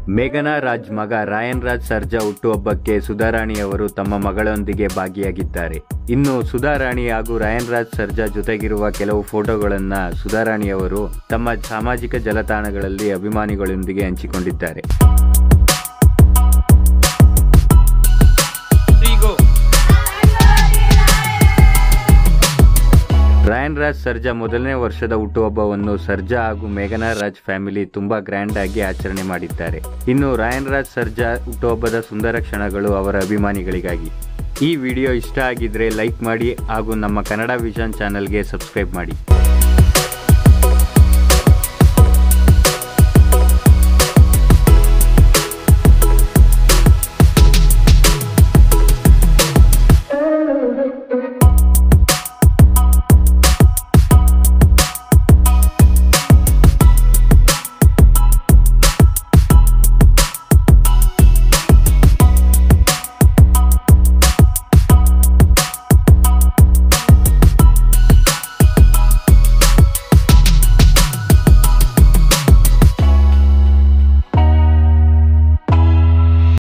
ಮೇಘನಾ ರಾಜ್ ಮಗ ರಾಯನ್ ರಾಜ್ ಸರ್ಜಾ ಹುಟ್ಟುಹಬ್ಬಕ್ಕೆ ಸುಧಾರಾಣಿಯವರು ತಮ್ಮ ಮಗಳೊಂದಿಗೆ ಭಾಗಿಯಾಗಿದ್ದಾರೆ ಇನ್ನು ಸುಧಾರಾಣಿ ಹಾಗೂ ರಾಯನ್ ರಾಜ್ ಸರ್ಜಾ ಜೊತೆಗಿರುವ ಕೆಲವು ಫೋಟೋಗಳನ್ನ ಸುಧಾರಾಣಿಯವರು ತಮ್ಮ ಸಾಮಾಜಿಕ ಜಾಲತಾಣಗಳಲ್ಲಿ ಅಭಿಮಾನಿಗಳೊಂದಿಗೆ ಹಂಚಿಕೊಂಡಿದ್ದಾರೆ ರಾಯನ್ ರಾಜ್ ಸರ್ಜಾ ಮೊದಲನೇ ವರ್ಷದ ಹುಟ್ಟುಹಬ್ಬವನ್ನು ಸರ್ಜಾ ಹಾಗೂ ಮೇಘನಾ ರಾಜ್ ಫ್ಯಾಮಿಲಿ ತುಂಬಾ ಗ್ರ್ಯಾಂಡ್ ಆಗಿ ಆಚರಣೆ ಮಾಡಿದ್ದಾರೆ ಇನ್ನು ರಾಯನ್ ರಾಜ್ ಸರ್ಜಾ ಹುಟ್ಟುಹಬ್ಬದ ಸುಂದರ ಕ್ಷಣಗಳು ಅವರ ಅಭಿಮಾನಿಗಳಿಗಾಗಿ ಈ ವಿಡಿಯೋ ಇಷ್ಟ ಆಗಿದ್ರೆ ಲೈಕ್ ಮಾಡಿ ಹಾಗೂ ನಮ್ಮ ಕನ್ನಡ ವಿಷನ್ ಚಾನಲ್ಗೆ ಸಬ್ಸ್ಕ್ರೈಬ್ ಮಾಡಿ